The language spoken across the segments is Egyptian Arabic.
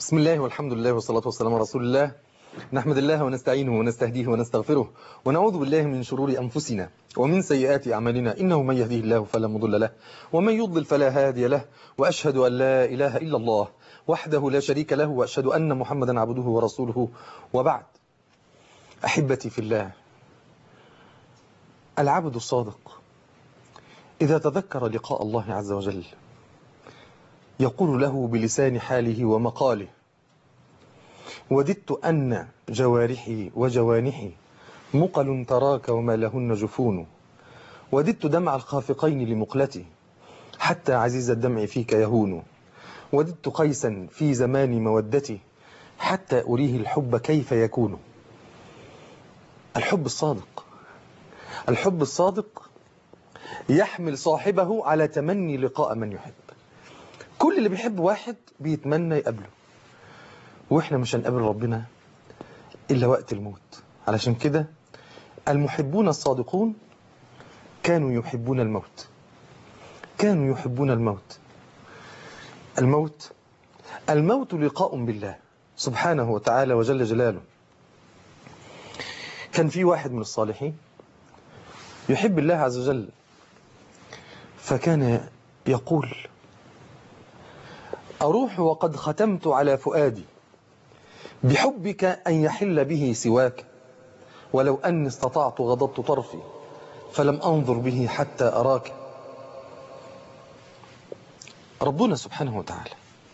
بسم الله والحمد لله والصلاة والسلام على رسول الله نحمد الله ونستعينه ونستهديه ونستغفره ونعوذ بالله من شرور أنفسنا ومن سيئات أعمالنا إنه من يهديه الله فلا مضل له ومن يضلل فلا هادي له وأشهد أن لا إله إلا الله وحده لا شريك له وأشهد أن محمدا عبده ورسوله وبعد أحبتي في الله العبد الصادق إذا تذكر لقاء الله عز وجل يقول له بلسان حاله ومقاله وددت أن جوارحي وجوانحي مقل تراك وما لهن جفون وددت دمع الخافقين لمقلتي حتى عزيز الدمع فيك يهون وددت قيسا في زمان مودتي حتى أريه الحب كيف يكون الحب الصادق الحب الصادق يحمل صاحبه على تمني لقاء من يحب كل اللي بيحب واحد بيتمنى يقابله واحنا مش هنقابل ربنا الا وقت الموت علشان كده المحبون الصادقون كانوا يحبون الموت كانوا يحبون الموت الموت الموت لقاء بالله سبحانه وتعالى وجل جلاله كان في واحد من الصالحين يحب الله عز وجل فكان يقول أروح وقد ختمت على فؤادي بحبك أن يحل به سواك ولو أني استطعت غضبت طرفي فلم أنظر به حتى أراك ربنا سبحانه وتعالى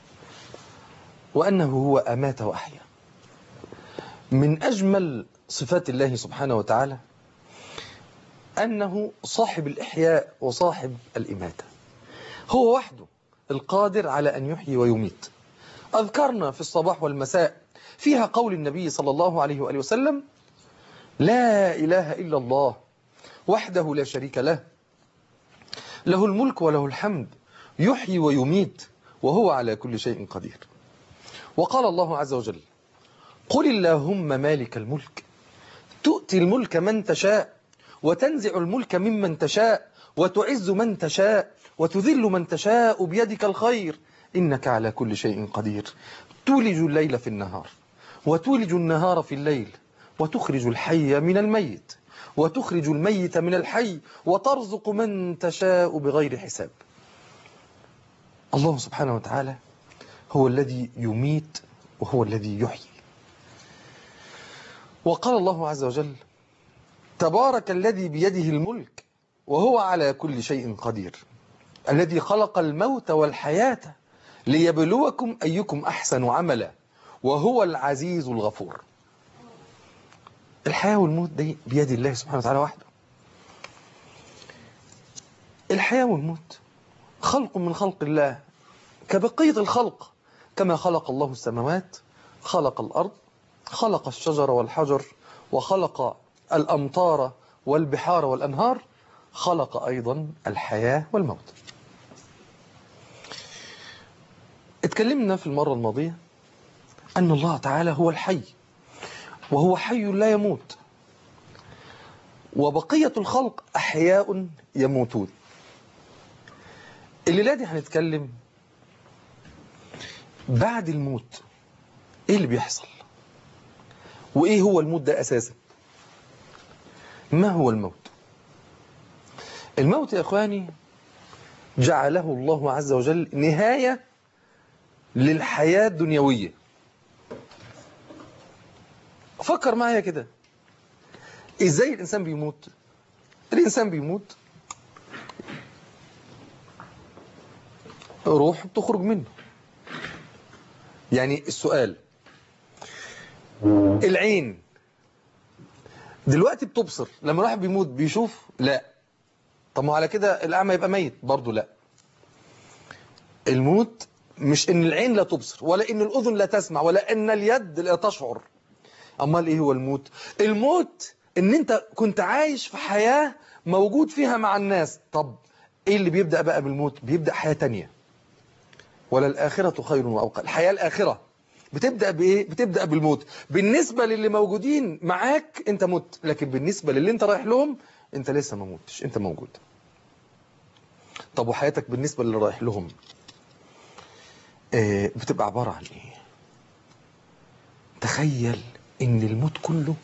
وأنه هو أمات وأحيا من أجمل صفات الله سبحانه وتعالى أنه صاحب الإحياء وصاحب الإماتة هو وحده القادر على أن يحيي ويميت أذكرنا في الصباح والمساء فيها قول النبي صلى الله عليه وآله وسلم لا إله إلا الله وحده لا شريك له له الملك وله الحمد يحيي ويميت وهو على كل شيء قدير وقال الله عز وجل قل اللهم مالك الملك تؤتي الملك من تشاء وتنزع الملك ممن تشاء وتعز من تشاء وتذل من تشاء بيدك الخير إنك على كل شيء قدير تولج الليل في النهار وتولج النهار في الليل وتخرج الحي من الميت وتخرج الميت من الحي وترزق من تشاء بغير حساب الله سبحانه وتعالى هو الذي يميت وهو الذي يحيي وقال الله عز وجل تبارك الذي بيده الملك وهو على كل شيء قدير الذي خلق الموت والحياة ليبلوكم أيكم أحسن عملا وهو العزيز الغفور الحياة والموت دي بيد الله سبحانه وتعالى وحده الحياة والموت خلق من خلق الله كبقية الخلق كما خلق الله السماوات خلق الأرض خلق الشجر والحجر وخلق الأمطار والبحار والأنهار خلق أيضا الحياة والموت اتكلمنا في المرة الماضية أن الله تعالى هو الحي وهو حي لا يموت وبقية الخلق أحياء يموتون الليلة دي هنتكلم بعد الموت ايه اللي بيحصل وايه هو الموت ده اساسا ما هو الموت الموت يا اخواني جعله الله عز وجل نهاية للحياة الدنيوية فكر معايا كده ازاي الانسان بيموت الانسان بيموت روح بتخرج منه يعني السؤال العين دلوقتي بتبصر لما الواحد بيموت بيشوف لا طب ما على كده الاعمى يبقى ميت برضه لا الموت مش ان العين لا تبصر ولا ان الاذن لا تسمع ولا ان اليد لا تشعر امال ايه هو الموت الموت ان انت كنت عايش في حياة موجود فيها مع الناس طب ايه اللي بيبدأ بقى بالموت بيبدأ حياة تانية ولا الآخرة خير وأوقع الحياة الآخرة بتبدأ بإيه؟ بتبدأ بالموت بالنسبة للي موجودين معاك أنت مت لكن بالنسبة للي أنت رايح لهم أنت لسه ما موتش أنت موجود طب وحياتك بالنسبة للي رايح لهم آه بتبقى عبارة عن إيه تخيل ان الموت كله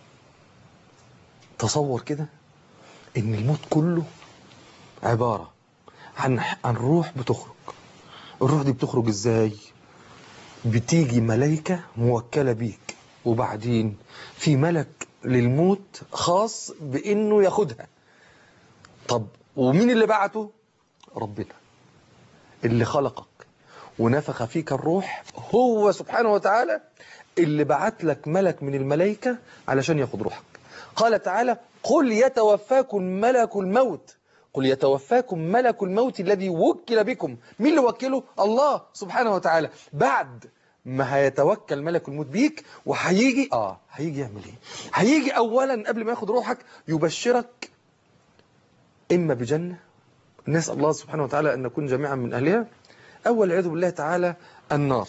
تصور كده ان الموت كله عبارة عن عن روح بتخرج الروح دي بتخرج ازاي بتيجي ملايكة موكلة بيك وبعدين في ملك للموت خاص بانه ياخدها طب ومين اللي بعته ربنا اللي خلقك ونفخ فيك الروح هو سبحانه وتعالى اللي بعت لك ملك من الملائكة علشان ياخد روحك قال تعالى قل يتوفاكم ملك الموت قل يتوفاكم ملك الموت الذي وكل بكم مين اللي وكله الله سبحانه وتعالى بعد ما هيتوكل ملك الموت بيك وهيجي اه هيجي يعمل ايه هيجي اولا قبل ما ياخد روحك يبشرك اما بجنة نسأل الله سبحانه وتعالى ان نكون جميعا من اهلها او والعياذ بالله تعالى النار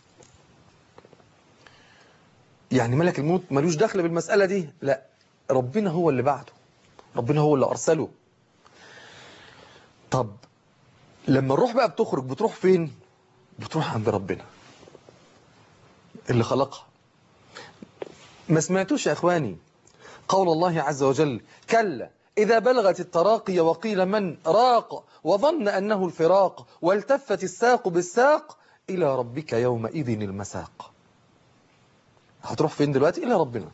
يعني ملك الموت ملوش دخل بالمسألة دي لا ربنا هو اللي بعته ربنا هو اللي أرسله طب لما الروح بقى بتخرج بتروح فين بتروح عند ربنا اللي خلقها ما سمعتوش يا اخواني قول الله عز وجل كلا إذا بلغت التراقي وقيل من راق وظن أنه الفراق والتفت الساق بالساق إلى ربك يومئذ المساق هتروح فين دلوقتي إلى ربنا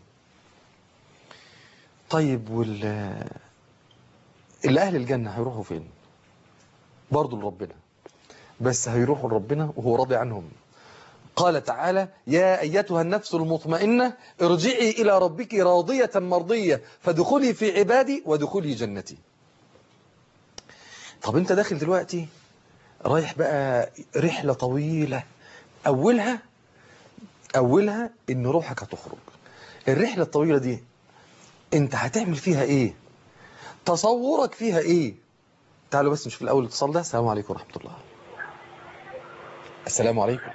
طيب وال اللي أهل الجنة هيروحوا فين برضو لربنا بس هيروحوا لربنا وهو راضي عنهم قال تعالى يا أيتها النفس المطمئنة ارجعي إلى ربك راضية مرضية فدخلي في عبادي ودخلي جنتي طب انت داخل دلوقتي رايح بقى رحلة طويلة أولها أولها إن روحك هتخرج الرحلة الطويلة دي انت هتعمل فيها ايه تصورك فيها ايه تعالوا بس نشوف الأول الاتصال ده السلام عليكم ورحمة الله السلام عليكم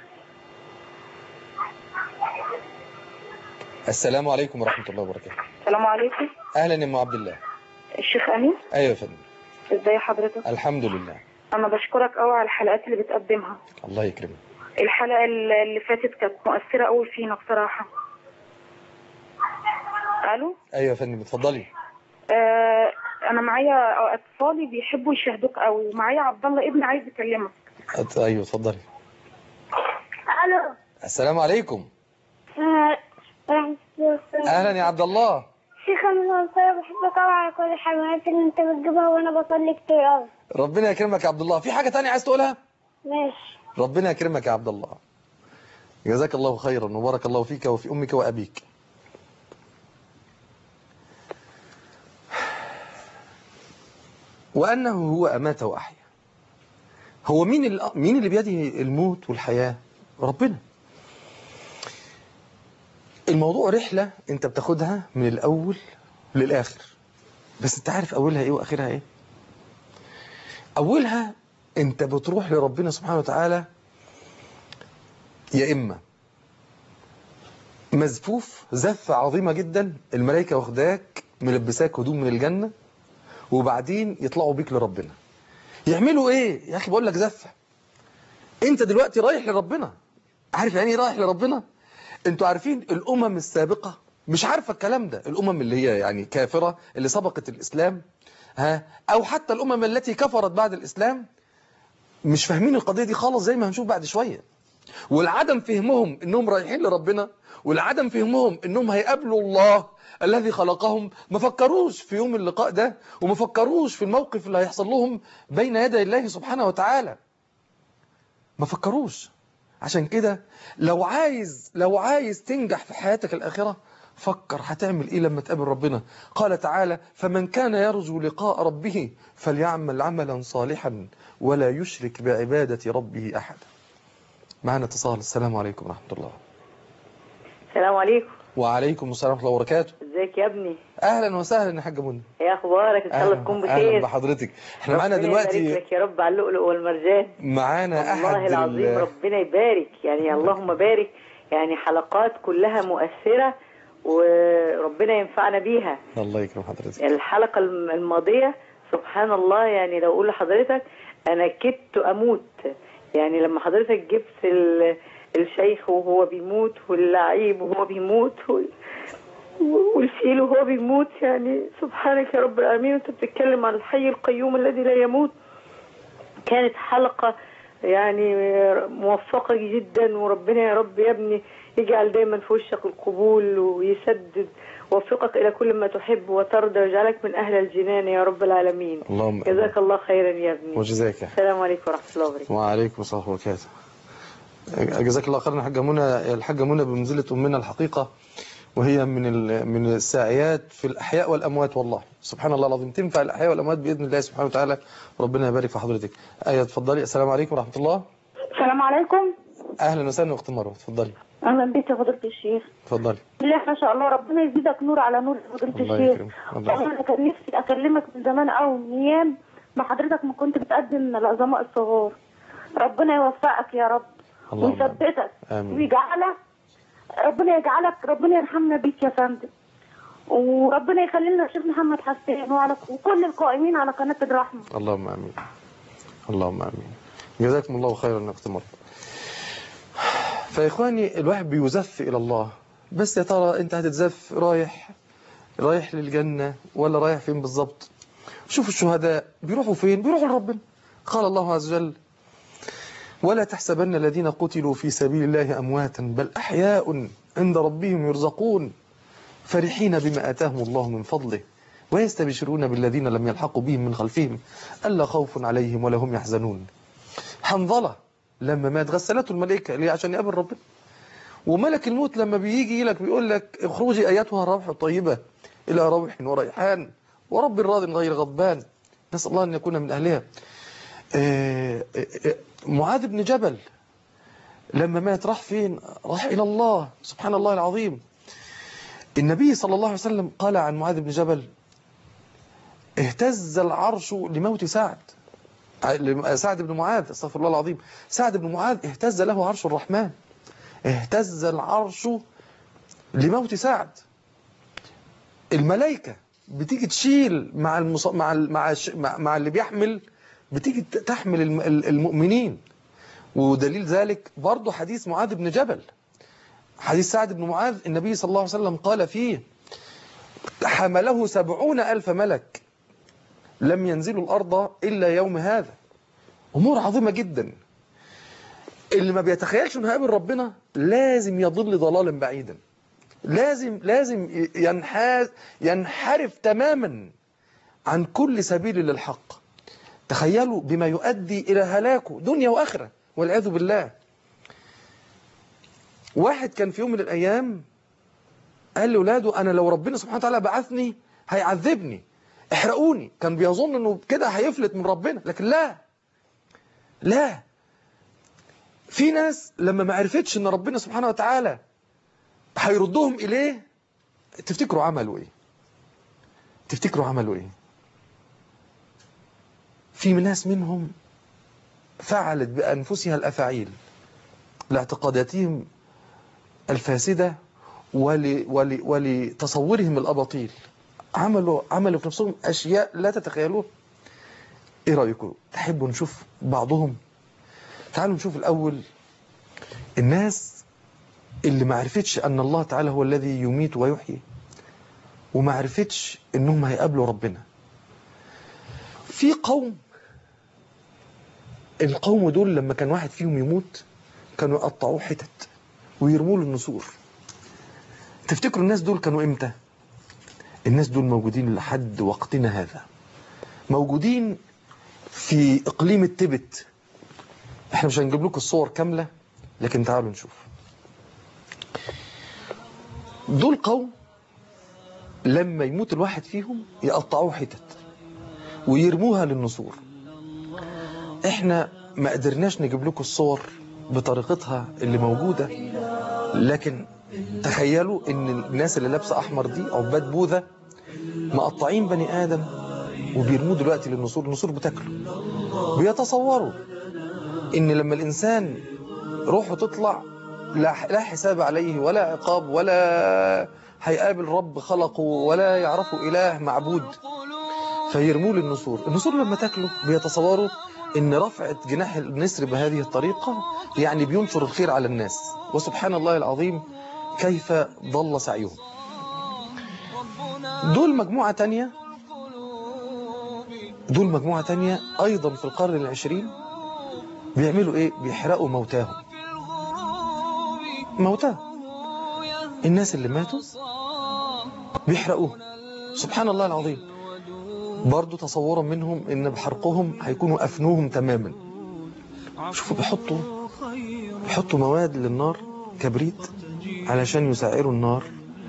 السلام عليكم ورحمة الله وبركاته السلام عليكم أهلا يا أم عبد الله الشيخ أمين أيوة يا فندم ازاي حضرتك الحمد لله انا بشكرك قوي على الحلقات اللي بتقدمها الله يكرمك الحلقة اللي اللي فاتت كانت مؤثرة قوي فينا بصراحة الو أيوة يا فندم اتفضلي آه انا معايا اطفالي بيحبوا يشاهدوك قوي ومعايا عبد الله ابني عايز يكلمك أت- أيوة اتفضلي الو السلام عليكم أهلا يا عبد الله شيخ انا بحبك قوي على كل الحلويات اللي انت بتجيبها وانا بصلي كتير قوي ربنا يكرمك يا عبد الله في حاجة تانية عايز تقولها ماشي ربنا يكرمك يا عبد الله جزاك الله خيرا وبارك الله فيك وفي أمك وأبيك وأنه هو أمات وأحيا هو مين اللي مين اللي بيده الموت والحياة ربنا الموضوع رحلة انت بتاخدها من الأول للآخر بس انت عارف أولها ايه وآخرها ايه أولها انت بتروح لربنا سبحانه وتعالى يا إما مزفوف زفة عظيمة جدا الملائكة واخداك ملبساك هدوم من الجنة وبعدين يطلعوا بيك لربنا يعملوا ايه يا اخي بقول لك زفة انت دلوقتي رايح لربنا عارف يعني ايه رايح لربنا انتوا عارفين الامم السابقة مش عارفة الكلام ده الامم اللي هي يعني كافرة اللي سبقت الاسلام ها او حتى الامم التي كفرت بعد الاسلام مش فاهمين القضية دي خالص زي ما هنشوف بعد شوية والعدم فهمهم انهم رايحين لربنا والعدم فهمهم انهم هيقابلوا الله الذي خلقهم ما فكروش في يوم اللقاء ده وما فكروش في الموقف اللي هيحصل لهم بين يدي الله سبحانه وتعالى ما فكروش عشان كده لو عايز لو عايز تنجح في حياتك الآخرة فكر هتعمل ايه لما تقابل ربنا قال تعالى فمن كان يرجو لقاء ربه فليعمل عملا صالحا ولا يشرك بعبادة ربه أحدا معنا اتصال السلام عليكم ورحمة الله السلام عليكم وعليكم السلام ورحمة الله وبركاته ازيك يا ابني أهلا وسهلا يا حاجة منى ايه اخبارك ان شاء الله تكون أهلا بخير بحضرتك احنا معانا ربنا يبارك دلوقتي لك يا رب على اللؤلؤ والمرجان معانا أحد والله العظيم ال- ربنا يبارك يعني اللهم بارك يعني حلقات كلها مؤثرة وربنا ينفعنا بيها الله يكرم حضرتك الحلقة الم- الماضية سبحان الله يعني لو اقول لحضرتك انا كدت اموت يعني لما حضرتك جبت ال- الشيخ وهو بيموت واللعيب وهو بيموت وال... والفيل وهو بيموت يعني سبحانك يا رب العالمين وانت بتتكلم عن الحي القيوم الذي لا يموت كانت حلقة يعني موفقة جدا وربنا يا رب يا ابني يجعل دايما في وشك القبول ويسدد ووفقك إلى كل ما تحب وترضى ويجعلك من أهل الجنان يا رب العالمين اللهم جزاك الله خيرا يا ابني وجزاك السلام عليكم ورحمة الله وبركاته وعليكم السلام ورحمة الله وبركاته جزاك الله خيرا الحاجة منى الحاجة منى بمنزلة أمنا الحقيقة وهي من ال- من الساعيات في الأحياء والأموات والله سبحان الله العظيم تنفع الأحياء والأموات بإذن الله سبحانه وتعالى ربنا يبارك في حضرتك آية اتفضلي السلام عليكم ورحمة الله السلام عليكم أهلا وسهلا أخت مروة اتفضلي اهلا بك يا فضيله الشيخ اتفضلي بالله ما شاء الله ربنا يزيدك نور على نور يا فضيله الله الشيخ يكرمك الله والله انا كان نفسي اكلمك من زمان قوي من ايام ما حضرتك ما كنت بتقدم العظماء الصغار ربنا يوفقك يا رب اللهم ويثبتك آمين. ويجعلك ربنا يجعلك ربنا يرحمنا بيك يا فندم وربنا يخلي لنا الشيخ محمد حسين وعلى وكل القائمين على قناه الرحمه اللهم امين اللهم امين جزاكم الله خيرا يا اخت مرة فيا اخواني الواحد بيزف الى الله بس يا ترى انت هتتزف رايح رايح للجنة ولا رايح فين بالظبط شوفوا الشهداء بيروحوا فين بيروحوا لربنا قال الله عز وجل ولا تحسبن الذين قتلوا في سبيل الله أمواتا بل أحياء عند ربهم يرزقون فرحين بما آتاهم الله من فضله ويستبشرون بالذين لم يلحقوا بهم من خلفهم ألا خوف عليهم ولا هم يحزنون حنظلة لما مات غسلته الملائكة ليه عشان يقابل ربنا وملك الموت لما بيجي لك بيقول لك اخرجي ايتها الروح الطيبة الى روح وريحان ورب راض غير غضبان نسأل الله ان يكون من اهلها آه، آه، آه، معاذ بن جبل لما مات راح فين راح الى الله سبحان الله العظيم النبي صلى الله عليه وسلم قال عن معاذ بن جبل اهتز العرش لموت سعد سعد بن معاذ استغفر الله العظيم سعد بن معاذ اهتز له عرش الرحمن اهتز العرش لموت سعد الملائكة بتيجي تشيل مع المص... مع ال... مع, الش... مع مع اللي بيحمل بتيجي ت- تحمل الم... ال- المؤمنين ودليل ذلك برضه حديث معاذ بن جبل حديث سعد بن معاذ النبي صلى الله عليه وسلم قال فيه حمله سبعون ألف ملك لم ينزلوا الأرض إلا يوم هذا أمور عظيمة جدا اللي ما بيتخيلش انه هيقابل ربنا لازم يضل ضلالا بعيدا لازم لازم ينحاز ينحرف تماما عن كل سبيل للحق تخيلوا بما يؤدي إلى هلاكه دنيا وآخرة والعياذ بالله واحد كان في يوم من الأيام قال لأولاده أنا لو ربنا سبحانه وتعالى بعثني هيعذبني احرقوني كان بيظن أنه كده هيفلت من ربنا لكن لا لا في ناس لما ما عرفتش ان ربنا سبحانه وتعالى هيردهم اليه تفتكروا عملوا ايه تفتكروا عملوا ايه في ناس منهم فعلت بانفسها الافاعيل لاعتقاداتهم الفاسده ول ول ولتصورهم الاباطيل عملوا عملوا في نفسهم اشياء لا تتخيلوها ايه رايكم تحبوا نشوف بعضهم تعالوا نشوف الأول الناس اللي ما عرفتش أن الله تعالى هو الذي يميت ويحيي وما عرفتش أنهم هيقابلوا ربنا في قوم القوم دول لما كان واحد فيهم يموت كانوا يقطعوه حتت ويرموا له النسور تفتكروا الناس دول كانوا امتى الناس دول موجودين لحد وقتنا هذا موجودين في اقليم التبت احنا مش هنجيب لكم الصور كاملة لكن تعالوا نشوف دول قوم لما يموت الواحد فيهم يقطعوه حتت ويرموها للنسور احنا ما قدرناش نجيب لكم الصور بطريقتها اللي موجودة لكن تخيلوا ان الناس اللي لابسه احمر دي عباد بوذا مقطعين بني ادم وبيرموه دلوقتي للنسور النسور بتاكله بيتصوروا ان لما الانسان روحه تطلع لا لا حساب عليه ولا عقاب ولا هيقابل رب خلقه ولا يعرفه اله معبود فيرموه للنسور النسور لما تاكله بيتصوروا ان رفعة جناح النسر بهذه الطريقة يعني بينشر الخير على الناس وسبحان الله العظيم كيف ضل سعيهم دول مجموعة تانية دول مجموعة تانية أيضا في القرن العشرين بيعملوا إيه بيحرقوا موتاهم موتاهم الناس اللي ماتوا بيحرقوهم سبحان الله العظيم برضو تصورا منهم ان بحرقهم هيكونوا افنوهم تماما شوفوا بيحطوا بيحطوا مواد للنار كبريت علشان يسعروا النار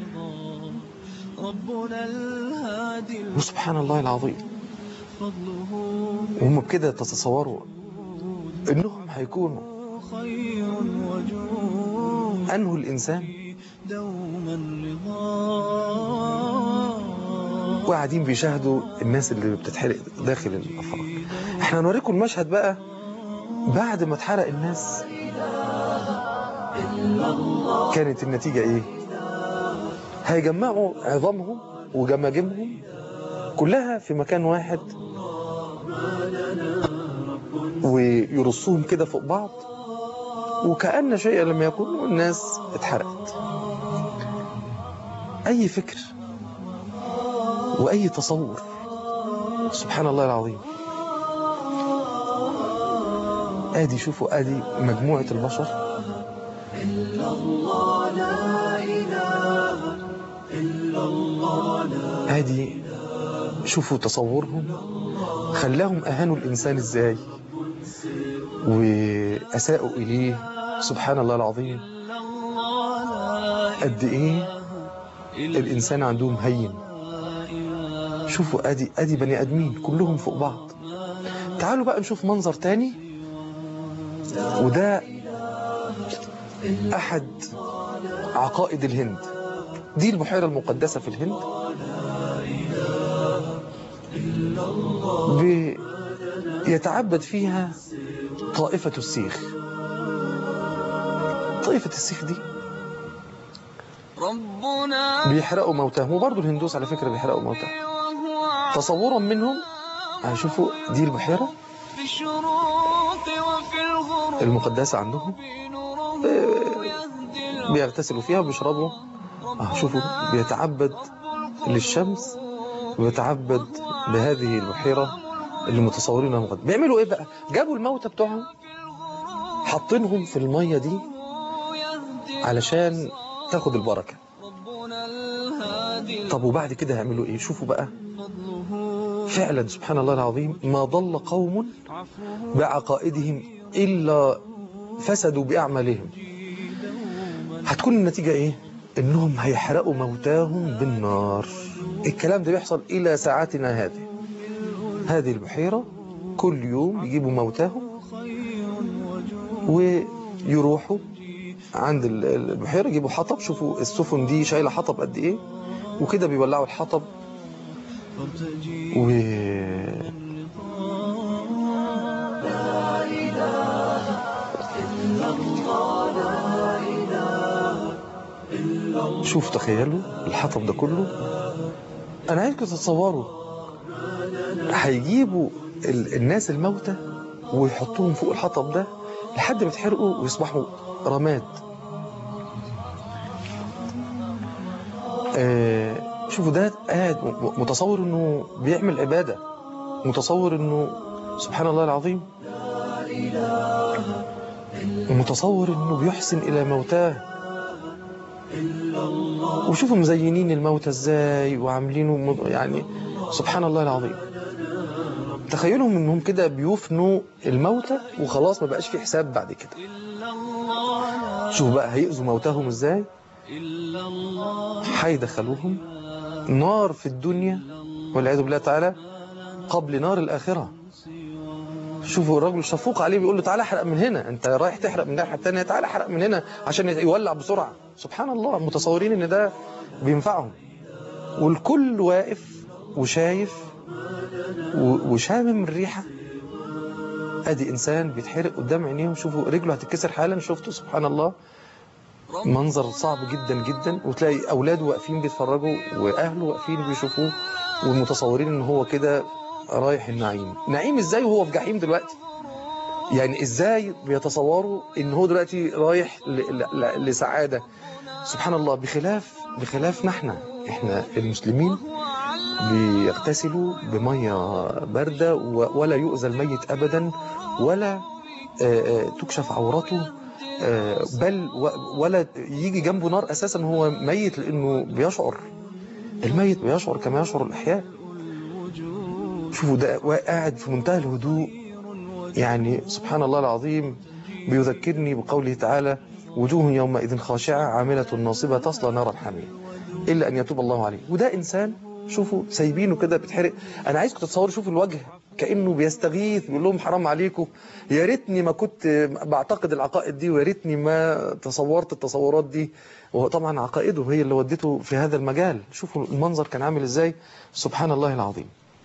وسبحان الله العظيم وهم بكده تتصوروا انهم هيكونوا انهوا الانسان وقاعدين بيشاهدوا الناس اللي بتتحرق داخل الافراد احنا هنوريكم المشهد بقى بعد ما اتحرق الناس كانت النتيجة ايه هيجمعوا عظامهم وجماجمهم كلها في مكان واحد ويرصوهم كده فوق بعض وكأن شيء لم يكن والناس اتحرقت أي فكر وأي تصور سبحان الله العظيم ادي شوفوا ادي مجموعة البشر ادي شوفوا تصورهم خلاهم اهانوا الانسان ازاي واساءوا اليه سبحان الله العظيم قد ايه الانسان عندهم هين شوفوا ادي ادي بني ادمين كلهم فوق بعض تعالوا بقى نشوف منظر تاني وده احد عقائد الهند دي البحيرة المقدسة في الهند يتعبد فيها طائفة السيخ طائفة السيخ دي بيحرقوا موتاهم وبرضه الهندوس على فكرة بيحرقوا موتاهم تصورا منهم هشوفوا دي البحيرة المقدسة عندهم بيغتسلوا فيها وبيشربوا آه شوفوا بيتعبد للشمس ويتعبد بهذه البحيرة اللي متصورينها مقدسة بيعملوا ايه بقى جابوا الموتى بتوعهم حاطينهم في المية دي علشان تاخد البركة طب وبعد كده هيعملوا ايه شوفوا بقى فعلا سبحان الله العظيم ما ضل قوم بعقائدهم إلا فسدوا بأعمالهم هتكون النتيجة ايه انهم هيحرقوا موتاهم بالنار الكلام ده بيحصل الى ساعاتنا هذه هذه البحيرة كل يوم يجيبوا موتاهم ويروحوا عند البحيرة يجيبوا حطب شوفوا السفن دي شايلة حطب قد ايه وكده بيولعوا الحطب و شوف تخيلوا الحطب ده كله انا عايزكم تتصوروا هيجيبوا ال... الناس الموتى ويحطوهم فوق الحطب ده لحد ما يتحرقوا ويصبحوا رماد آه شوفوا ده قاعد متصور انه بيعمل عبادة متصور انه سبحان الله العظيم ومتصور انه بيحسن الى موتاه وشوفوا مزينين الموتى ازاي وعاملينه يعني سبحان الله العظيم تخيلهم انهم كده بيفنوا الموتى وخلاص ما بقاش في حساب بعد كده شوفوا بقى هيأذوا موتاهم ازاي هيدخلوهم نار في الدنيا والعياذ بالله تعالى قبل نار الآخرة شوفوا الراجل شفوق عليه بيقول له تعالى احرق من هنا انت رايح تحرق من الناحيه الثانيه تعالى احرق من هنا عشان يولع بسرعه سبحان الله متصورين ان ده بينفعهم والكل واقف وشايف وشامم الريحه ادي انسان بيتحرق قدام عينيهم شوفوا رجله هتتكسر حالا شفتوا سبحان الله منظر صعب جدا جدا وتلاقي اولاده واقفين بيتفرجوا واهله واقفين بيشوفوه ومتصورين ان هو كده رايح النعيم نعيم ازاي وهو في جحيم دلوقتي يعني ازاي بيتصوروا ان هو دلوقتي رايح ل- ل- ل- لسعادة سبحان الله بخلاف بخلافنا احنا احنا المسلمين بيغتسلوا بمية باردة و- ولا يؤذى الميت ابدا ولا آه، آه، تكشف عورته آه، بل و- ولا يجي جنبه نار اساسا هو ميت لانه بيشعر الميت بيشعر كما يشعر الاحياء شوفوا ده قاعد في منتهى الهدوء يعني سبحان الله العظيم بيذكرني بقوله تعالى وجوه يومئذ خاشعة عاملة ناصبة تصلى نارا حامية إلا أن يتوب الله عليه وده إنسان شوفوا سايبينه كده بتحرق أنا عايزكم تتصوروا شوفوا الوجه كأنه بيستغيث بيقول لهم حرام عليكم يا ريتني ما كنت بعتقد العقائد دي ويا ريتني ما تصورت التصورات دي وطبعا عقائده هي اللي ودته في هذا المجال شوفوا المنظر كان عامل ازاي سبحان الله العظيم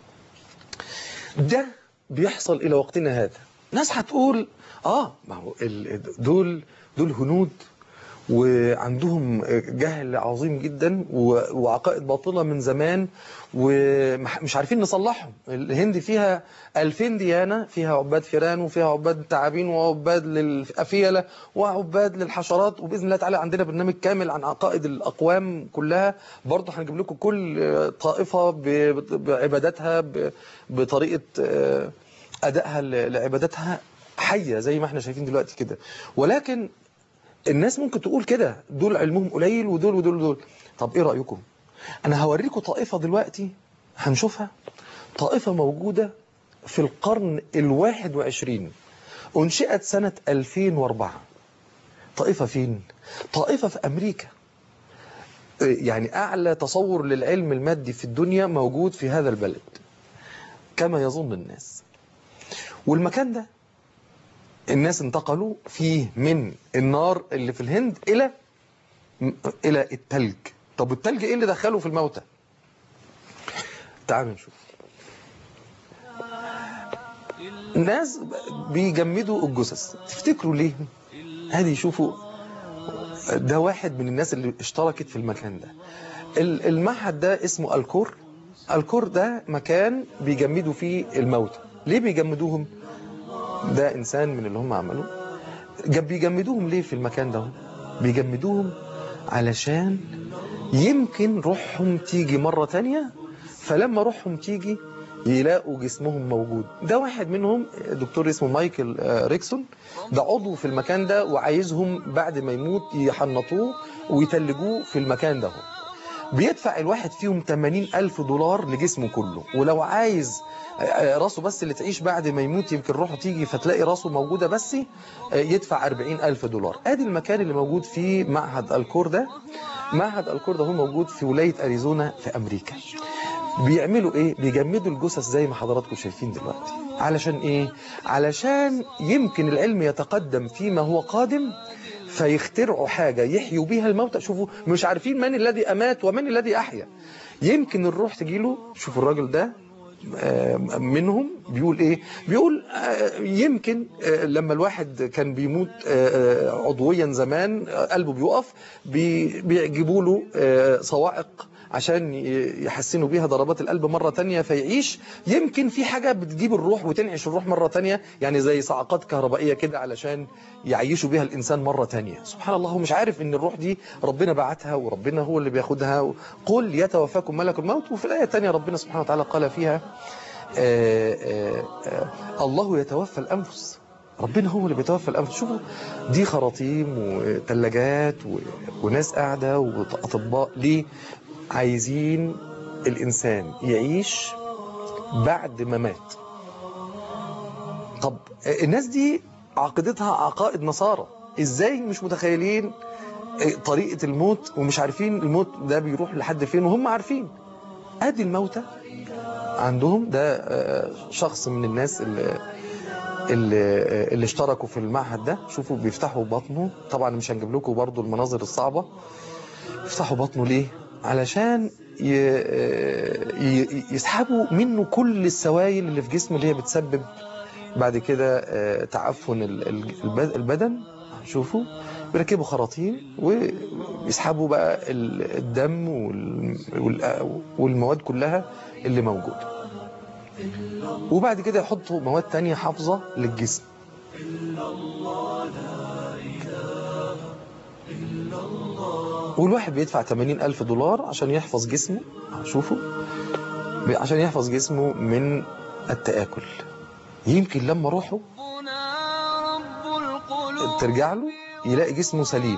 ده بيحصل إلى وقتنا هذا ناس هتقول آه ما هو ال- دول دول هنود وعندهم جهل عظيم جدا و- وعقائد باطلة من زمان ومش عارفين نصلحهم الهند فيها 2000 ديانة فيها عباد فيران وفيها عباد تعابين وعباد للأفيلة وعباد للحشرات وبإذن الله تعالى عندنا برنامج كامل عن عقائد الأقوام كلها برضه هنجيب لكم كل طائفة ب- بعباداتها ب- بطريقة آه، أدائها ل- لعباداتها حية زي ما احنا شايفين دلوقتي كده ولكن الناس ممكن تقول كده دول علمهم قليل ودول ودول ودول طب ايه رأيكم انا هوريكم طائفة دلوقتي هنشوفها طائفة موجودة في القرن الواحد وعشرين انشئت سنة 2004 طائفة فين طائفة في امريكا يعني اعلى تصور للعلم المادي في الدنيا موجود في هذا البلد كما يظن الناس والمكان ده الناس انتقلوا فيه من النار اللي في الهند إلى إلى التلج طب التلج إيه اللي دخله في الموتى تعالوا نشوف ناس بيجمدوا الجثث تفتكروا ليه هذه شوفوا ده واحد من الناس اللي اشتركت في المكان ده ال- المعهد ده اسمه الكور الكور ده مكان بيجمدوا فيه الموتى ليه بيجمدوهم ده انسان من اللي هم عملوه جاب بيجمدوهم ليه في المكان ده بيجمدوهم علشان يمكن روحهم تيجي مرة تانية فلما روحهم تيجي يلاقوا جسمهم موجود ده واحد منهم دكتور اسمه مايكل آه، ريكسون ده عضو في المكان ده وعايزهم بعد ما يموت يحنطوه ويتلجوه في المكان ده بيدفع الواحد فيهم 80 ألف دولار لجسمه كله ولو عايز آه، راسه بس اللي تعيش بعد ما يموت يمكن روحه تيجي فتلاقي راسه موجودة بس آه، يدفع 40 ألف دولار ادي المكان اللي موجود فيه معهد الكور ده معهد الكور ده هو موجود في ولاية أريزونا في أمريكا بيعملوا ايه بيجمدوا الجثث زي ما حضراتكم شايفين دلوقتي علشان ايه علشان يمكن العلم يتقدم فيما هو قادم فيخترعوا حاجة يحيوا بيها الموتى شوفوا مش عارفين من الذي أمات ومن الذي أحيا يمكن الروح تجيله شوفوا الراجل ده آه، منهم بيقول ايه بيقول آه، يمكن آه، لما الواحد كان بيموت آه، آه، عضويا زمان آه، قلبه بيقف بي- بيجيبوا له آه، صواعق عشان ي- يحسنوا بيها ضربات القلب مرة تانية فيعيش يمكن في حاجة بتجيب الروح وتنعش الروح مرة تانية يعني زي صعقات كهربائية كده علشان يعيشوا بيها الإنسان مرة تانية سبحان الله هو مش عارف ان الروح دي ربنا بعتها وربنا هو اللي بياخدها قل يتوفاكم ملك الموت وفي الآية التانية ربنا سبحانه وتعالى قال فيها آه، آه، آه، الله يتوفى الأنفس ربنا هو اللي بيتوفى الأنفس شوفوا دي خراطيم وثلاجات و- وناس قاعدة وأطباء ليه عايزين الإنسان يعيش بعد ما مات طب الناس دي عقيدتها عقائد نصارى ازاي مش متخيلين طريقة الموت ومش عارفين الموت ده بيروح لحد فين وهم عارفين ادي الموتى عندهم ده آه، شخص من الناس اللي اللي, اللي اشتركوا في المعهد ده شوفوا بيفتحوا بطنه طبعا مش هنجيب لكم برضو المناظر الصعبة يفتحوا بطنه ليه علشان ي- ي- يسحبوا منه كل السوائل اللي في جسمه اللي هي بتسبب بعد كده آه، تعفن ال- ال- الب- البدن شوفوا بيركبوا خراطيم ويسحبوا بقى ال- الدم وال- وال- والمواد كلها اللي موجودة وبعد كده يحطوا مواد تانية حافظة للجسم والواحد بيدفع 80 ألف دولار عشان يحفظ جسمه شوفوا بي- عشان يحفظ جسمه من التآكل يمكن لما روحه ترجع له يلاقي جسمه سليم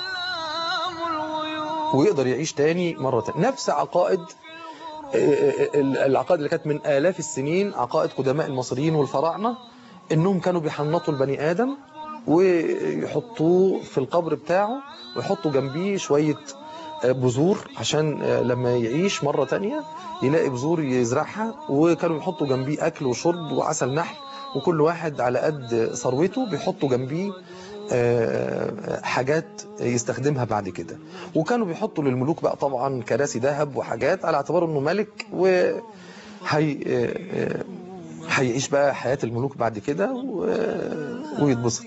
ويقدر يعيش تاني مرة تانية نفس عقائد ال- العقائد اللي كانت من آلاف السنين عقائد قدماء المصريين والفراعنة انهم كانوا بيحنطوا البني آدم ويحطوه في القبر بتاعه ويحطوا جنبيه شوية بذور عشان لما يعيش مرة تانية يلاقي بذور يزرعها وكانوا يحطوا جنبيه أكل وشرب وعسل نحل وكل واحد على قد ثروته بيحطوا جنبيه آه، حاجات يستخدمها بعد كده وكانوا بيحطوا للملوك بقى طبعا كراسي ذهب وحاجات على اعتبار انه ملك و هي آه، هيعيش بقى حياة الملوك بعد كده و- ويتبسط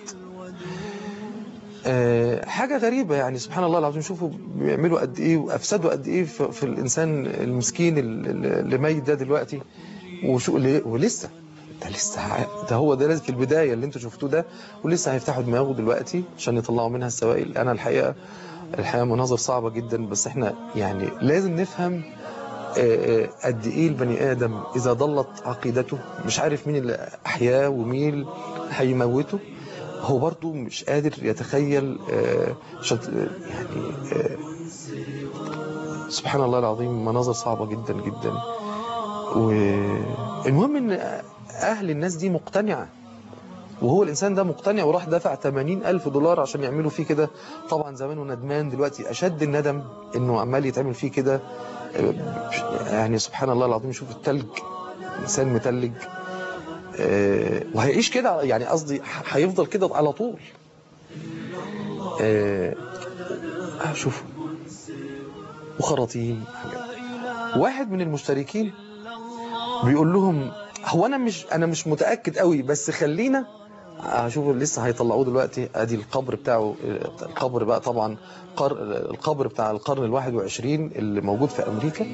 آه، حاجة غريبة يعني سبحان الله العظيم شوفوا بيعملوا قد ايه وافسدوا قد ايه في في الانسان المسكين اللي اللي ميت ده دلوقتي وشو اللي- ولسه ده لسه ع- ده هو ده لازم في البداية اللي انتوا شفتوه ده ولسه هيفتحوا دماغه دلوقتي عشان يطلعوا منها السوائل انا الحقيقة الحقيقة مناظر صعبة جدا بس احنا يعني لازم نفهم آه، آه، قد ايه البني ادم اذا ضلت عقيدته مش عارف مين اللي احياه ومين اللي هيموته هو برضو مش قادر يتخيل آه، شت- آه، يعني آه، سبحان الله العظيم مناظر صعبة جدا جدا والمهم ان اهل الناس دي مقتنعة وهو الانسان ده مقتنع وراح دفع 80 الف دولار عشان يعملوا فيه كده طبعا زمانه ندمان دلوقتي اشد الندم انه عمال يتعمل فيه كده يعني سبحان الله العظيم شوف التلج انسان متلج آه، وهيعيش كده يعني قصدي ح- هيفضل كده على طول آه، آه، شوفوا وخراطيم حاجات. واحد من المشتركين بيقول لهم هو انا مش انا مش متاكد قوي بس خلينا هشوفوا لسه هيطلعوه دلوقتي ادي القبر بتاعه القبر بقى طبعا قر... القبر بتاع القرن الواحد وعشرين اللي موجود في امريكا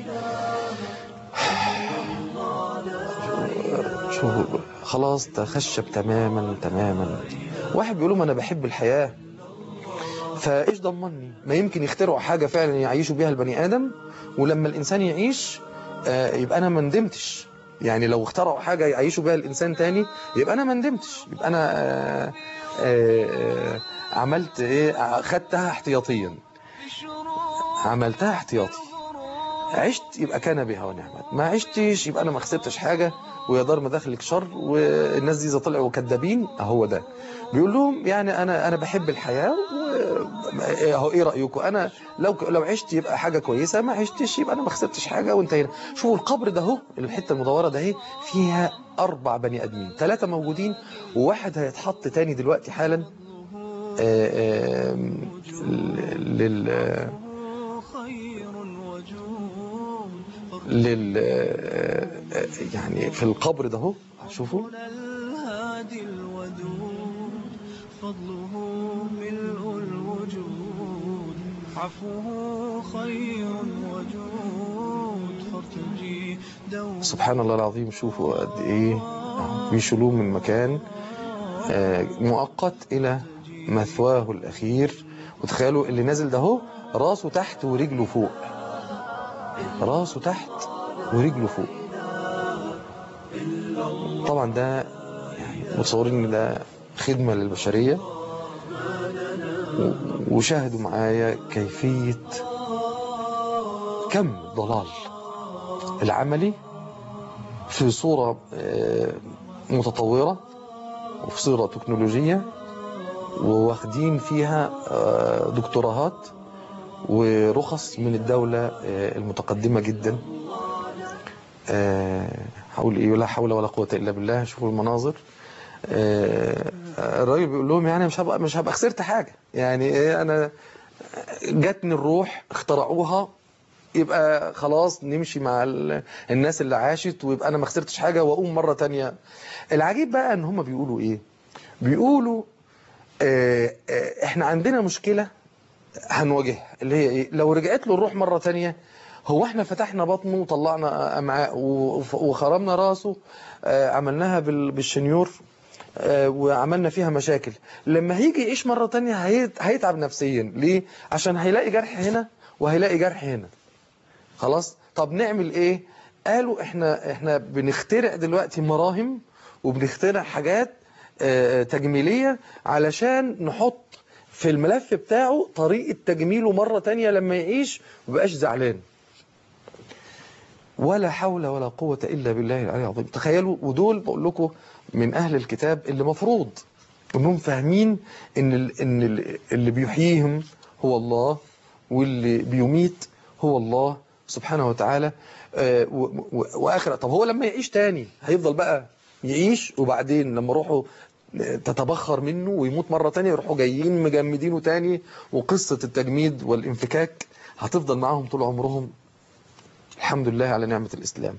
شوفوا خلاص تخشب تماما تماما واحد بيقول لهم انا بحب الحياه فايش ضمني ما يمكن يخترعوا حاجه فعلا يعيشوا بيها البني ادم ولما الانسان يعيش آه، يبقى انا ما ندمتش يعني لو اخترعوا حاجه يعيشوا بيها الانسان تاني يبقى انا ما ندمتش يبقى انا آه، آه، آه، عملت ايه خدتها احتياطيا عملتها احتياطي عشت يبقى كان بها ونعمت ما عشتش يبقى انا ما خسرتش حاجه ويا دار ما دخلك شر والناس دي اذا طلعوا كدابين اهو ده بيقول لهم يعني انا انا بحب الحياه و- اهو ايه رايكم انا لو لو عشت يبقى حاجه كويسه ما عشتش يبقى انا ما خسرتش حاجه وانتهينا شوفوا القبر ده اهو الحته المدوره ده اهي فيها اربع بني ادمين ثلاثه موجودين وواحد هيتحط تاني دلوقتي حالا آه، آم، لل لل يعني في القبر ده اهو شوفوا الهادي الودود فضله ملء الوجود عفوه خير وجود فارتجي دوما سبحان الله العظيم شوفوا قد ايه بيشيلوه من مكان آه، مؤقت الى مثواه الاخير وتخيلوا اللي نازل ده اهو راسه تحت ورجله فوق راسه تحت ورجله فوق طبعا ده يعني متصورين ان ده خدمة للبشرية و- وشاهدوا معايا كيفية كم ضلال العملي في صورة آه، متطورة وفي صورة تكنولوجية وواخدين فيها آه، دكتوراهات ورخص من الدولة آه، المتقدمة جدا آه، هقول ايه لا حول ولا قوة الا بالله شوفوا المناظر آه، الراجل بيقول لهم يعني مش هبقى مش هبقى خسرت حاجة يعني ايه انا جاتني الروح اخترعوها يبقى خلاص نمشي مع ال- الناس اللي عاشت ويبقى انا ما خسرتش حاجة واقوم مرة تانية العجيب بقى ان هم بيقولوا ايه بيقولوا آه، آه، احنا عندنا مشكلة هنواجهها اللي هي ايه لو رجعت له الروح مرة تانية هو احنا فتحنا بطنه وطلعنا امعاء و- وخرمنا راسه آه، عملناها بال- بالشنيور آه، وعملنا فيها مشاكل لما هيجي يعيش مرة تانية هيت- هيتعب نفسيا ليه عشان هيلاقي جرح هنا وهيلاقي جرح هنا خلاص طب نعمل ايه قالوا احنا احنا بنخترع دلوقتي مراهم وبنخترع حاجات آه، تجميلية علشان نحط في الملف بتاعه طريقة تجميله مرة تانية لما يعيش ويبقاش زعلان ولا حول ولا قوة إلا بالله العلي العظيم تخيلوا ودول بقول لكم من أهل الكتاب اللي مفروض انهم فاهمين ان ال- ان ال- اللي بيحييهم هو الله واللي بيميت هو الله سبحانه وتعالى آه، و- و- واخر طب هو لما يعيش تاني هيفضل بقى يعيش وبعدين لما روحه تتبخر منه ويموت مرة تانية يروحوا جايين مجمدينه تاني وقصة التجميد والانفكاك هتفضل معاهم طول عمرهم الحمد لله على نعمة الإسلام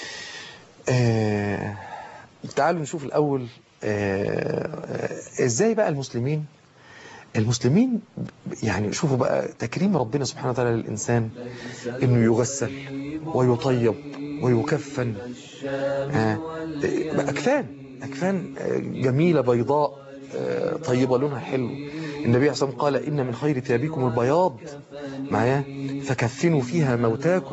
آه تعالوا نشوف الأول آه آه إزاي بقى المسلمين المسلمين يعني شوفوا بقى تكريم ربنا سبحانه وتعالى للإنسان إنه يغسل ويطيب ويكفن آه بقى أكفان أكفان آه، جميلة بيضاء آه، طيبة لونها حلو النبي عليه الصلاة والسلام قال إن من خير ثيابكم البياض معايا فكفنوا فيها موتاكم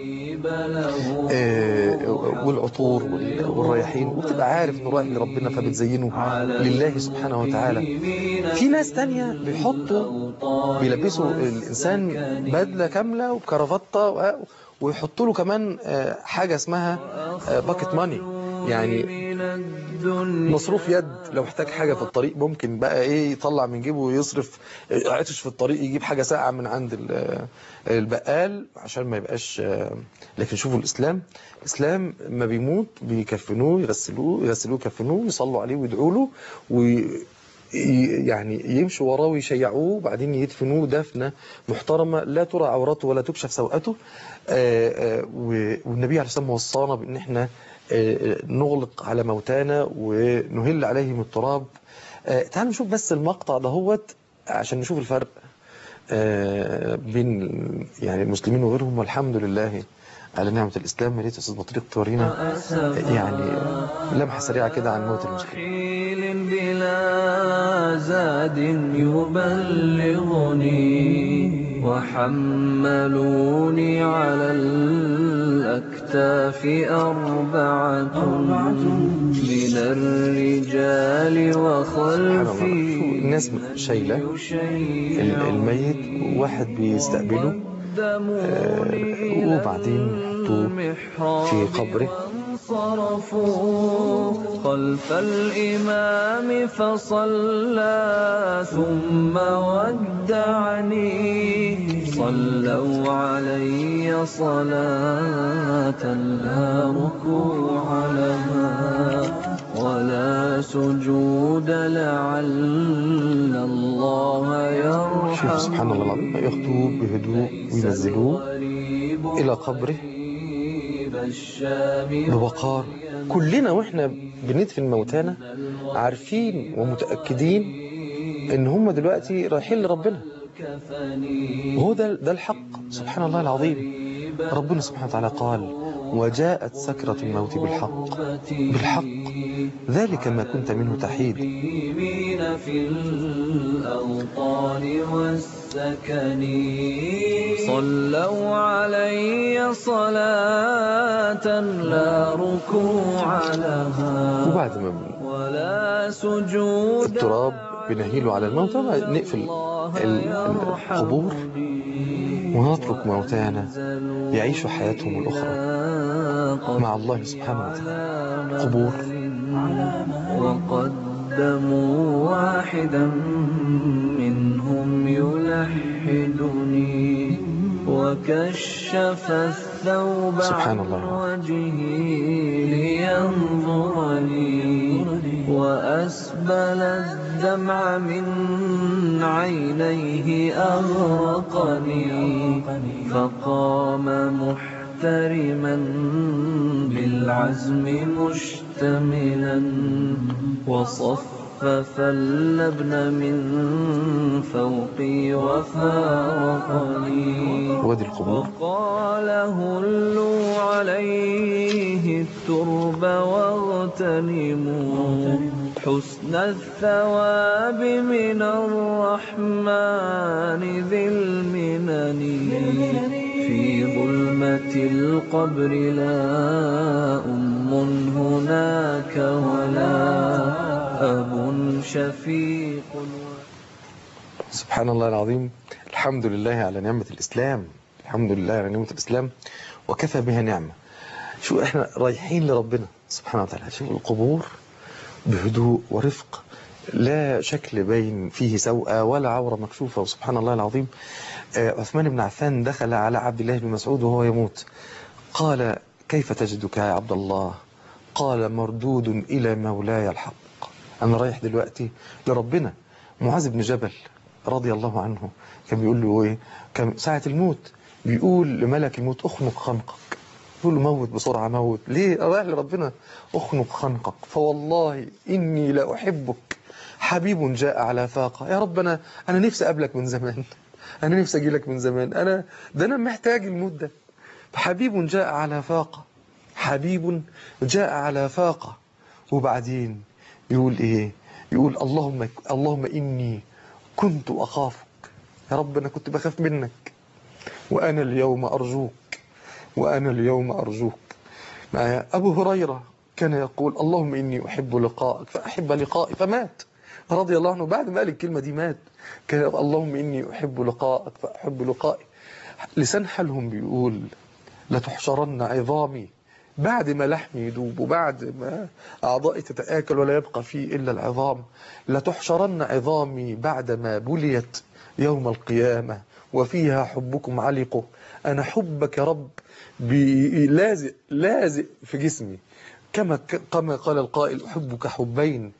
آه، والعطور وال- والرياحين وتبقى عارف انه رايح لربنا فبتزينه لله سبحانه وتعالى في ناس تانية بيحطوا بيلبسوا الانسان بدله كامله وبكرافته و- ويحطوا له كمان آه، حاجه اسمها باكيت ماني يعني مصروف يد لو احتاج حاجة في الطريق ممكن بقى ايه يطلع من جيبه ويصرف عطش في الطريق يجيب حاجة ساقعة من عند ال- البقال عشان ما يبقاش لكن شوفوا الإسلام الإسلام ما بيموت بيكفنوه يغسلوه يغسلوه يكفنوه يصلوا عليه ويدعوا له وي ي- يعني يمشوا وراه ويشيعوه وبعدين يدفنوه دفنة محترمة لا ترى عورته ولا تكشف سوءته آه، آه، و- والنبي عليه الصلاة والسلام وصانا بأن احنا آه، نغلق على موتانا ونهل عليهم التراب آه، تعالوا نشوف بس المقطع دهوت عشان نشوف الفرق آه، بين يعني المسلمين وغيرهم والحمد لله على نعمة الإسلام يا ريت يا أستاذ بطريق تورينا آه، يعني لمحة سريعة كده عن موت المسلمين رحيل بلا زاد يبلغني وحملوني على الأكتاف أربعة من الرجال سبحان الله وخلفي شوفوا الناس شايلة ال- الميت وواحد بيستقبله آه، وبعدين يحطوه في قبره انصرفوا خلف الإمام فصلى ثم ودعني صلوا علي صلاة لا ركوع لها ولا سجود لعل الله يرحم شوف سبحان الله العظيم ياخدوه بهدوء وينزلوه إلى قبره بوقار كلنا واحنا بندفن موتانا عارفين ومتأكدين ان هم دلوقتي رايحين لربنا وهو ده ده الحق سبحان الله العظيم ربنا سبحانه وتعالى قال وجاءت سكرة الموت بالحق بالحق ذلك ما كنت منه تحيد المسلمين في الأوطان والسكن صلوا علي صلاة لا ركوع لها وبعد ما ولا سجود التراب بنهيله على الموتى نقفل ال- القبور ونترك موتانا يعيشوا حياتهم الأخرى مع الله سبحانه وتعالى قبور وقدموا واحدا منهم يلحدني وكشف الثوب سبحان عن الله. وجهي لينظرني وأسبل الدمع من عينيه أغرقني فقام محترما بالعزم مشتملا وصفف اللبن من فوقي وفارقني وادي القبور وقال هلوا عليه الترب واغتنموا حسن الثواب من الرحمن ذي المنن في ظلمة القبر لا أم هناك ولا أب شفيق سبحان الله العظيم الحمد لله على نعمة الإسلام الحمد لله على نعمة الإسلام وكفى بها نعمة شو احنا رايحين لربنا سبحانه وتعالى شوف القبور بهدوء ورفق لا شكل باين فيه سوءة ولا عورة مكشوفة وسبحان الله العظيم آه، عثمان بن عفان دخل على عبد الله بن مسعود وهو يموت قال كيف تجدك يا عبد الله قال مردود إلى مولاي الحق أنا رايح دلوقتي لربنا معاذ بن جبل رضي الله عنه كان بيقول له ايه كان ساعة الموت بيقول لملك الموت اخنق خنقك يقول له موت بسرعة موت ليه رايح لربنا اخنق خنقك فوالله إني لا أحبك حبيب جاء على فاقة يا رب أنا أنا نفسي أقابلك من زمان أنا نفسي أجي لك من زمان أنا ده أنا محتاج الموت ده حبيب جاء على فاقة حبيب جاء على فاقة وبعدين يقول إيه يقول اللهم اللهم إني كنت أخافك يا رب أنا كنت بخاف منك وأنا اليوم أرجوك وأنا اليوم أرجوك مع أبو هريرة كان يقول اللهم إني أحب لقائك فأحب لقائي فمات رضي الله عنه بعد ما قال الكلمة دي مات كان يقول اللهم إني أحب لقائك فأحب لقائي لسان حالهم بيقول لتحشرن عظامي بعد ما لحمي يدوب وبعد ما أعضائي تتآكل ولا يبقى فيه إلا العظام لتحشرن عظامي بعد ما بليت يوم القيامة وفيها حبكم علق أنا حبك يا رب بي- لازق لازق في جسمي كما كما قال القائل أحبك حبين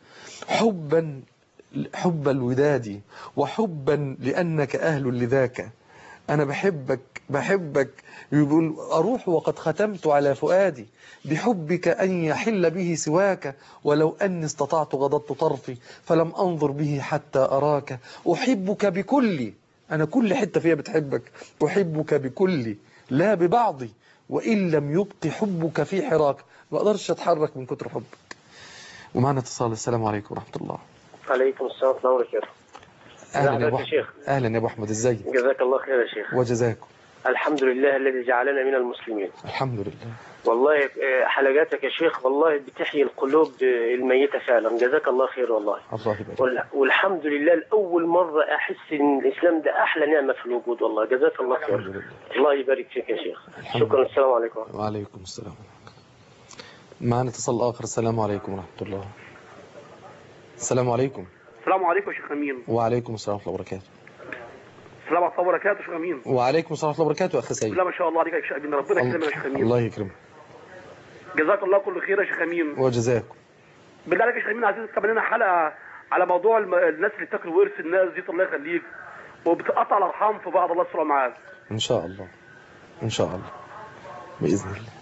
حبا حب الوداد وحبا لأنك أهل لذاك أنا بحبك بحبك يقول أروح وقد ختمت على فؤادي بحبك أن يحل به سواك ولو أني استطعت غضضت طرفي فلم أنظر به حتى أراك أحبك بكلي أنا كل حتة فيها بتحبك أحبك بكلي لا ببعضي وإن لم يبق حبك في حراك ما أقدرش أتحرك من كتر حبك ومعنا اتصال السلام عليكم ورحمة الله عليكم السلام ورحمة الله وبركاته أهلا يا أبو حضرتك يا أحمد شيخ. أهلا يا أبو أحمد إزيك جزاك الله خير يا شيخ وجزاكم الحمد لله الذي جعلنا من المسلمين الحمد لله والله آه، حلقاتك يا شيخ والله بتحيي القلوب آه، الميتة فعلا جزاك الله خير والله الله يبارك وال- والحمد لله لأول مرة أحس إن الإسلام ده أحلى نعمة في الوجود والله جزاك الله الحمد خير لله الله يبارك فيك يا شيخ الحمد شكرا لله. السلام عليكم وعليكم السلام معنا اتصال آخر السلام عليكم ورحمة الله السلام عليم السلام عليكم يا شيخ امين وعليكم السلام ورحمة الله وبركاته السلام عليكم وبركاته يا شيخ امين وعليكم السلام ورحمة الله وبركاته أخي سيد لا ما شاء الله عليك يا شيخ امين ربنا يكرمك يا شيخ امين الله يكرمك جزاك الله كل خير يا شيخ امين وجزاكم بالله عليك يا شيخ امين عايزين تعمل لنا حلقه على موضوع الم... الناس اللي بتاكل ورث الناس دي الله يخليك وبتقطع الارحام في بعض الله يستر معاك إن شاء الله إن شاء الله بإذن الله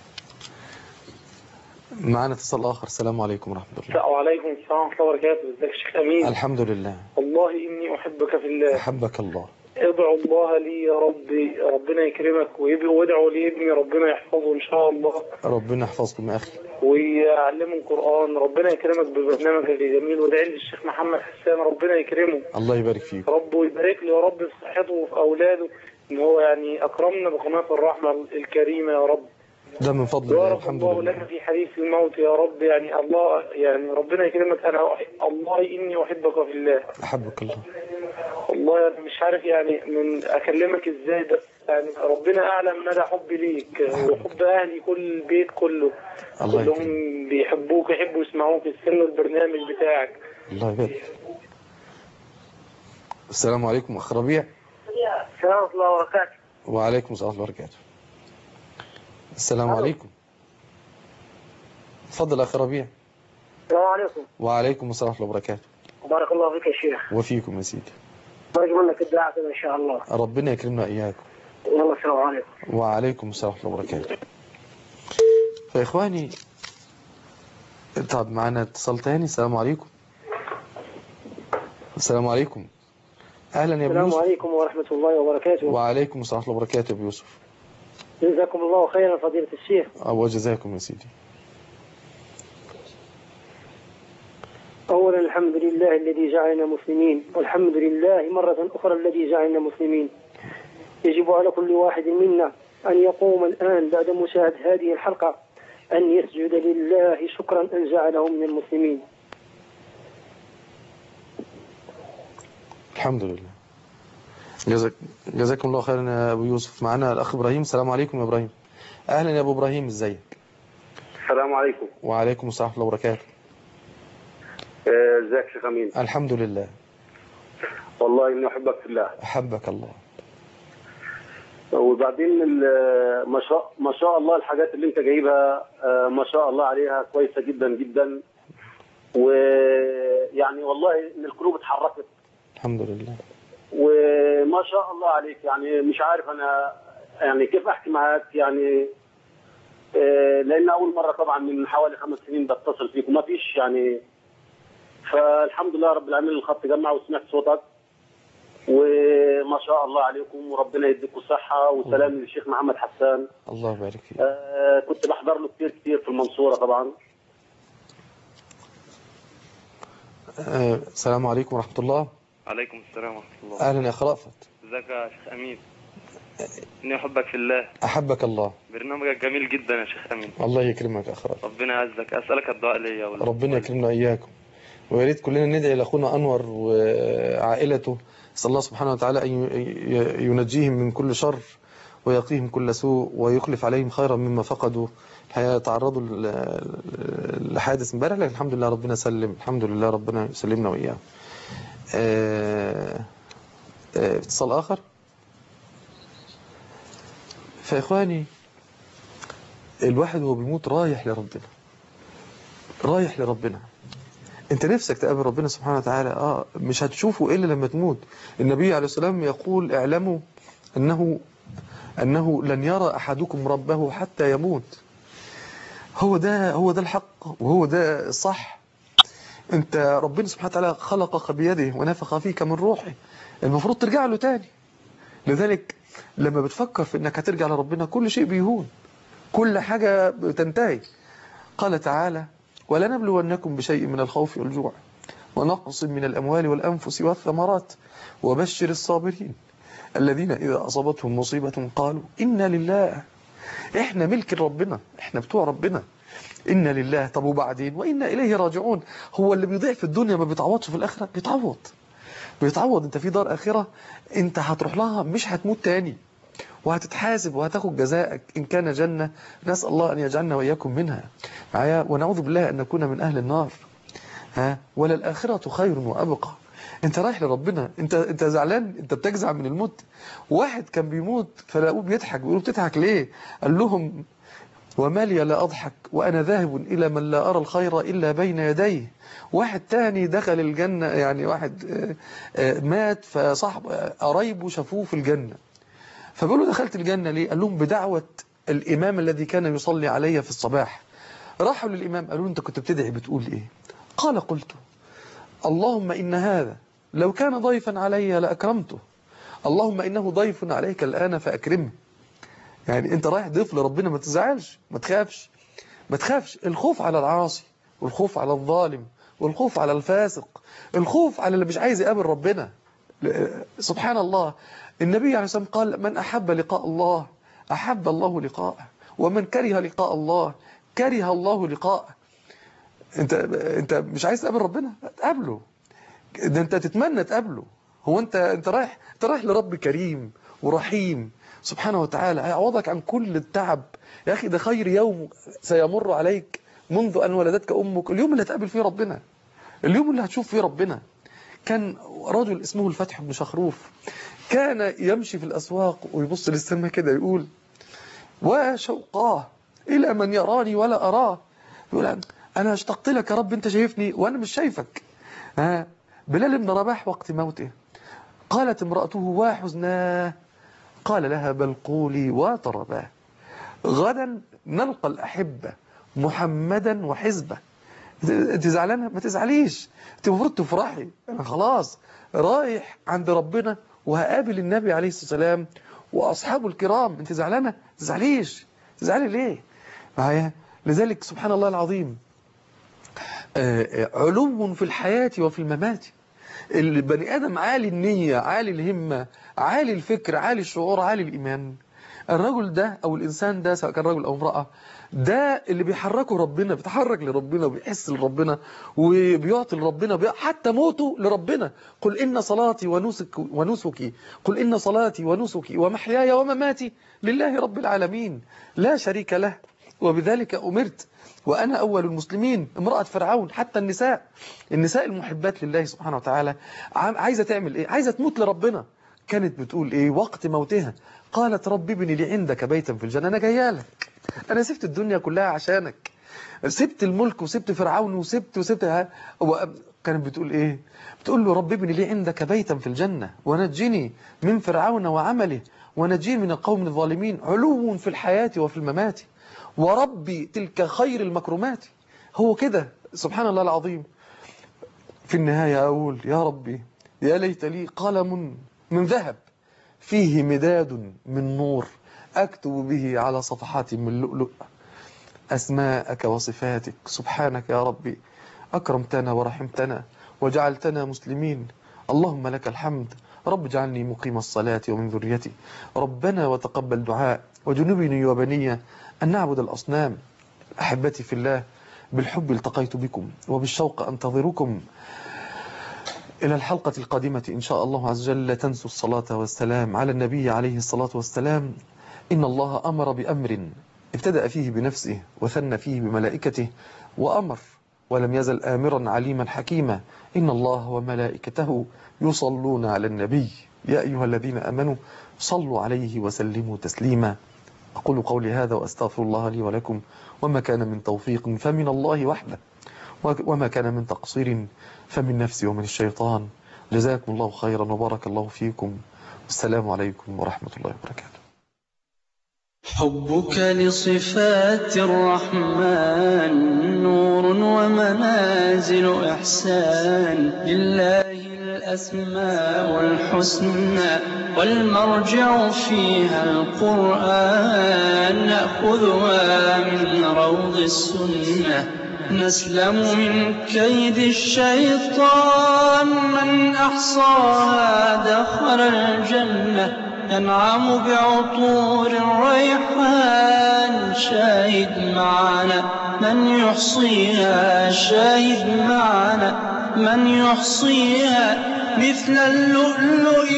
معنا اتصال آخر السلام عليكم ورحمة الله وعليكم السلام ورحمة الله وبركاته ازيك يا شيخ أمين الحمد لله والله إني أحبك في الله أحبك الله ادعو الله لي يا ربي ربنا يكرمك ويب- وادعوا لي ابني ربنا يحفظه إن شاء الله ربنا يحفظكم يا أخي ويعلمه القرآن ربنا يكرمك ببرنامجك الجميل وادعي لي الشيخ محمد حسان ربنا يكرمه الله يبارك فيك رب ويبارك له يا رب في صحته وفي أولاده إن هو يعني أكرمنا بقناة الرحمة الكريمة يا رب ده من فضل الله بارك الحمد الله لك لله في حديث الموت يا رب يعني الله يعني ربنا يكرمك أنا أح- الله إني أحبك في الله أحبك الله والله أنا مش عارف يعني من أكلمك إزاي بس يعني ربنا أعلم مدى حبي ليك وحب أهلي كل البيت كله الله كلهم يكرمك بيحبوك يحبوا يسمعوك يستنوا البرنامج بتاعك الله يبارك السلام عليكم أخ ربيع السلام ورحمة الله وبركاته وعليكم السلام ورحمة الله وبركاته السلام عليكم تفضل أخي ربيع السلام عليكم وعليكم السلام ورحمة الله وبركاته بارك الله فيك يا شيخ وفيكم يا سيدي برجو منك الدعاء كده إن شاء الله ربنا يكرمنا إياكم يلا السلام عليكم وعليكم السلام ورحمة الله وبركاته فإخواني طب معنا اتصال تاني السلام عليكم السلام عليكم أهلا يا أبو السلام يوسف عليكم ورحمة الله وبركاته وعليكم السلام ورحمة الله وبركاته يا أبو يوسف جزاكم الله خيرا فضيلة الشيخ وجزاكم يا سيدي أولا الحمد لله الذي جعلنا مسلمين والحمد لله مرة أخرى الذي جعلنا مسلمين يجب على كل واحد منا أن يقوم الآن بعد مشاهدة هذه الحلقة أن يسجد لله شكرا أن جعله من المسلمين الحمد لله جزاك جزاكم الله خيرا يا ابو يوسف معنا الاخ ابراهيم السلام عليكم يا ابراهيم اهلا يا ابو ابراهيم ازيك السلام عليكم وعليكم السلام ورحمه الله وبركاته آه، ازيك يا شيخ امين الحمد لله والله اني احبك في الله احبك الله وبعدين ال- ما شاء ما شاء الله الحاجات اللي انت جايبها آه، ما شاء الله عليها كويسه جدا جدا ويعني والله ان القلوب اتحركت الحمد لله وما شاء الله عليك يعني مش عارف انا يعني كيف احكي معاك يعني آه، لان اول مره طبعا من حوالي خمس سنين بتصل فيك وما فيش يعني فالحمد لله رب العالمين الخط جمع وسمعت صوتك وما شاء الله عليكم وربنا يديكم الصحه وسلام للشيخ محمد حسان الله يبارك فيك آه، كنت بحضر له كتير كتير في المنصوره طبعا آه، السلام عليكم ورحمه الله عليكم السلام ورحمة الله اهلا يا اخ رأفت ازيك يا شيخ أمين إني أحبك في الله احبك الله برنامجك جميل جدا يا شيخ أمين الله يكرمك يا اخ رأفت ربنا يعزك أسألك الدعاء ليا ولا ربنا يكرمنا اياكم ويا ريت كلنا ندعي لاخونا انور وعائلته نسال الله سبحانه وتعالى ان ي- ينجيهم من كل شر ويقيهم كل سوء ويخلف عليهم خيرا مما فقدوا الحقيقه تعرضوا ل- لحادث امبارح لكن الحمد لله ربنا سلم الحمد لله ربنا يسلمنا واياهم آه، آه، اتصال اخر فاخواني الواحد وهو بيموت رايح لربنا رايح لربنا انت نفسك تقابل ربنا سبحانه وتعالى اه مش هتشوفه الا لما تموت النبي عليه السلام يقول اعلموا انه انه لن يرى احدكم ربه حتى يموت هو ده هو ده الحق وهو ده الصح انت ربنا سبحانه وتعالى خلقك بيده ونفخ فيك من روحه المفروض ترجع له تاني لذلك لما بتفكر في انك هترجع لربنا كل شيء بيهون كل حاجة بتنتهي قال تعالى ولنبلونكم بشيء من الخوف والجوع ونقص من الأموال والأنفس والثمرات وبشر الصابرين الذين إذا أصابتهم مصيبة قالوا إنا لله إحنا ملك ربنا إحنا بتوع ربنا إنا لله طب وبعدين وإنا إليه راجعون هو اللي بيضيع في الدنيا ما بيتعوضش في الآخرة بيتعوض بيتعوض انت في دار آخرة انت هتروح لها مش هتموت تاني وهتتحاسب وهتاخد جزائك إن كان جنة نسأل الله أن يجعلنا وإياكم منها معايا ونعوذ بالله أن نكون من أهل النار ها وللآخرة خير وأبقى انت رايح لربنا انت انت زعلان انت بتجزع من الموت واحد كان بيموت فلاقوه بيضحك بيقولوا بتضحك ليه قال لهم وما لي لا أضحك وأنا ذاهب إلى من لا أرى الخير إلا بين يديه واحد تاني دخل الجنة يعني واحد آه، آه، مات فصاحب آه، قرايبه شافوه في الجنة فبيقولوا دخلت الجنة ليه قال لهم بدعوة الإمام الذي كان يصلي علي في الصباح راحوا للإمام قالوا له أنت كنت بتدعي بتقول إيه قال قلت اللهم إن هذا لو كان ضيفا علي لأكرمته اللهم إنه ضيف عليك الآن فأكرمه يعني أنت رايح ضيف لربنا ما تزعلش ما تخافش ما تخافش الخوف على العاصي والخوف على الظالم والخوف على الفاسق الخوف على اللي مش عايز يقابل ربنا سبحان الله النبي عليه الصلاة والسلام قال من أحب لقاء الله أحب الله لقاءه ومن كره لقاء الله كره الله لقاءه انت انت مش عايز تقابل ربنا تقابله ده انت تتمنى تقابله هو انت انت رايح انت رايح لرب كريم ورحيم سبحانه وتعالى هيعوضك عن كل التعب يا اخي ده خير يوم سيمر عليك منذ ان ولدتك امك اليوم اللي هتقابل فيه ربنا اليوم اللي هتشوف فيه ربنا كان رجل اسمه الفتح بن شخروف كان يمشي في الاسواق ويبص للسماء كده يقول وشوقاه الى من يراني ولا اراه يقول انا اشتقت لك يا رب انت شايفني وانا مش شايفك ها بلال بن رباح وقت موته قالت امرأته وحزناه قال لها بل قولي وترباه غدا نلقى الأحبة محمدا وحزبه انت زعلانه ما تزعليش انت المفروض تفرحي انا خلاص رايح عند ربنا وهقابل النبي عليه الصلاه والسلام واصحابه الكرام انت زعلانه ما تزعليش تزعلي ليه معايا لذلك سبحان الله العظيم آه، آه، علو في الحياة وفي الممات البني آدم عالي النية عالي الهمة عالي الفكر عالي الشعور عالي الإيمان الرجل ده أو الإنسان ده سواء كان رجل أو امرأة ده اللي بيحركه ربنا بيتحرك لربنا وبيحس لربنا وبيعطي لربنا بي- حتى موته لربنا قل إن صلاتي ونسك ونسكي قل إن صلاتي ونسكي ومحياي ومماتي لله رب العالمين لا شريك له وبذلك أمرت وأنا أول المسلمين امرأة فرعون حتى النساء النساء المحبات لله سبحانه وتعالى عم- عايزة تعمل إيه عايزة تموت لربنا كانت بتقول إيه وقت موتها قالت رب ابني لي عندك بيتا في الجنة أنا جايه لك أنا سبت الدنيا كلها عشانك سبت الملك وسبت فرعون وسبت وسبت ها- و- كانت بتقول إيه بتقول له رب ابني لي عندك بيتا في الجنة ونجني من فرعون وعمله ونجيني من القوم الظالمين علو في الحياة وفي الممات وربي تلك خير المكرمات هو كده سبحان الله العظيم في النهاية أقول يا ربي يا ليت لي قلم من ذهب فيه مداد من نور أكتب به على صفحات من لؤلؤ أسماءك وصفاتك سبحانك يا ربي أكرمتنا ورحمتنا وجعلتنا مسلمين اللهم لك الحمد رب اجعلني مقيم الصلاة ومن ذريتي ربنا وتقبل دعاء وجنبني وبني أن نعبد الأصنام أحبتي في الله بالحب التقيت بكم وبالشوق أنتظركم إلى الحلقة القادمة إن شاء الله عز وجل لا تنسوا الصلاة والسلام على النبي عليه الصلاة والسلام إن الله أمر بأمر ابتدأ فيه بنفسه وثنى فيه بملائكته وأمر ولم يزل آمرا عليما حكيما إن الله وملائكته يصلون على النبي يا أيها الذين أمنوا صلوا عليه وسلموا تسليما أقول قولي هذا وأستغفر الله لي ولكم وما كان من توفيق فمن الله وحده وما كان من تقصير فمن نفسي ومن الشيطان جزاكم الله خيرا وبارك الله فيكم والسلام عليكم ورحمة الله وبركاته حبك لصفات الرحمن نور ومنازل إحسان لله الأسماء الحسنى والمرجع فيها القرآن نأخذها من روض السنة نسلم من كيد الشيطان من أحصاها دخل الجنة ينعم بعطور الريحان شاهد معنا من يحصيها شاهد معنا من يحصيها مثل اللؤلؤ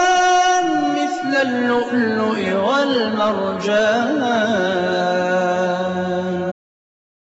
والمرجان مثل اللؤلؤ والمرجان